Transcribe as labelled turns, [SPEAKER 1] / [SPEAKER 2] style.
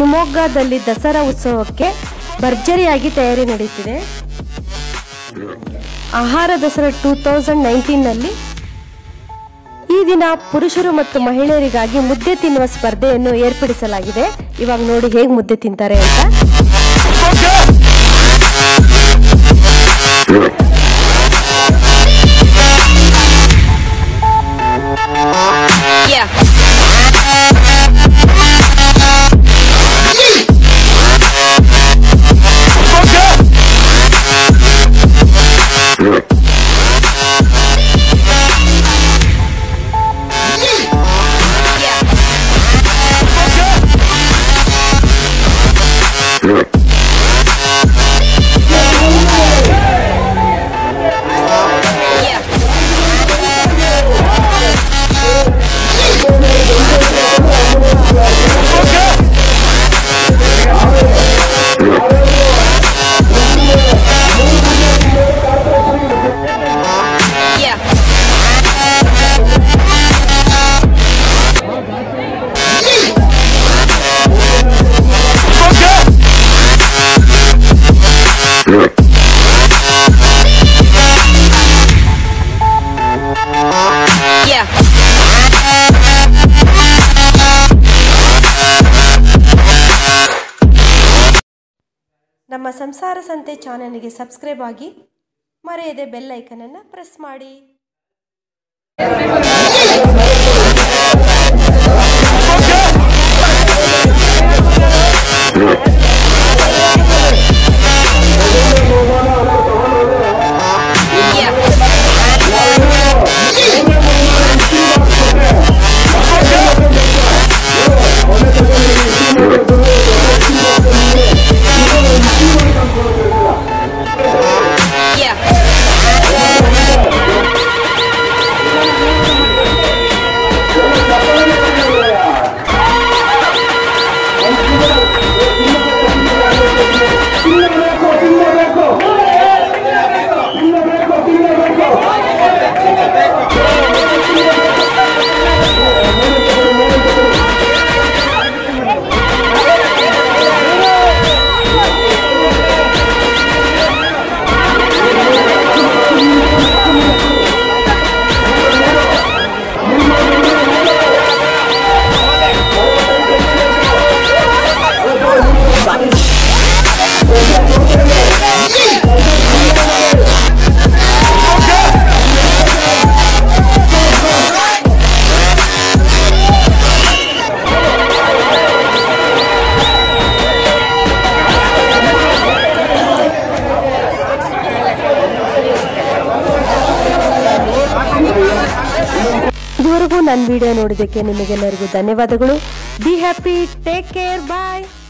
[SPEAKER 1] ಶಿವಮೊಗ್ಗದಲ್ಲಿ ದಸರಾ ಉತ್ಸವಕ್ಕೆ ಭರ್ಜರಿಯಾಗಿ ತಯಾರಿ ನಡೀತಿದೆ ಆಹಾರ ದಸರಾ ಟೂ ತೌಸಂಡ್ ನೈನ್ಟೀನ್ನಲ್ಲಿ ಈ ದಿನ ಪುರುಷರು ಮತ್ತು ಮಹಿಳೆಯರಿಗಾಗಿ ಮುದ್ದೆ ತಿನ್ನುವ ಸ್ಪರ್ಧೆಯನ್ನು ಏರ್ಪಡಿಸಲಾಗಿದೆ ಇವಾಗ ನೋಡಿ ಹೇಗೆ ಮುದ್ದೆ ತಿಂತಾರೆ ಅಂತ
[SPEAKER 2] Yeah. Yeah. Yeah.
[SPEAKER 1] ನಮ್ಮ ಸಂಸಾರ ಸಂತೆ ಚಾನಲ್ಗೆ ಸಬ್ಸ್ಕ್ರೈಬ್ ಆಗಿ ಮರೆಯದೆ ಬೆಲ್ ಐಕನನ್ನು ಪ್ರೆಸ್ ಮಾಡಿ
[SPEAKER 2] Yeah. Yeah.
[SPEAKER 1] ಇದುವರೆಗೂ ನನ್ನ ವಿಡಿಯೋ ನೋಡಿದ್ದಕ್ಕೆ ನಿಮಗೆಲ್ಲರಿಗೂ ಧನ್ಯವಾದಗಳು be happy take care bye